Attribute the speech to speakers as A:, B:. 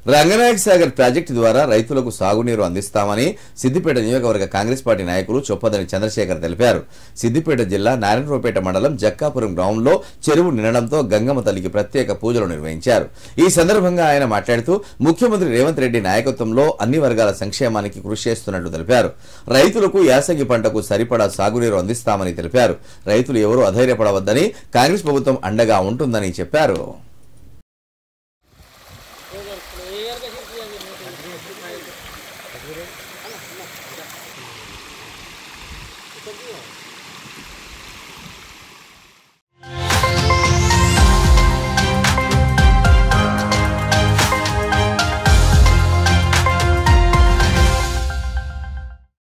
A: Ranganayaka Sagar project ద్వారా రైతులకు సాగునీరు అందిస్తామని సిద్దిపేట నియోజకవర్గ కాంగ్రెస్ పార్టీ నాయకులు చొప్పదని చంద్రశేఖర్ తెలిపారు సిద్దిపేట జిల్లా నారాయణరావుపేట మండలం జక్కాపురం గ్రామంలో చెరువు నిండడంతో గంగమ్మ తల్లికి ప్రత్యేక పూజలు నిర్వహించారు ఈ సందర్భంగా ఆయన మాట్లాడుతూ ముఖ్యమంత్రి రేవంత్ రెడ్డి నాయకత్వంలో అన్ని వర్గాల సంక్షేమానికి కృషి చేస్తున్నట్టు తెలిపారు రైతులకు యాసంగి పంటకు సరిపడా సాగునీరు అందిస్తామని తెలిపారు రైతులు ఎవరూ అధైర్యపడవద్దని కాంగ్రెస్ ప్రభుత్వం అండగా ఉంటుందని చెప్పారు
B: ఏ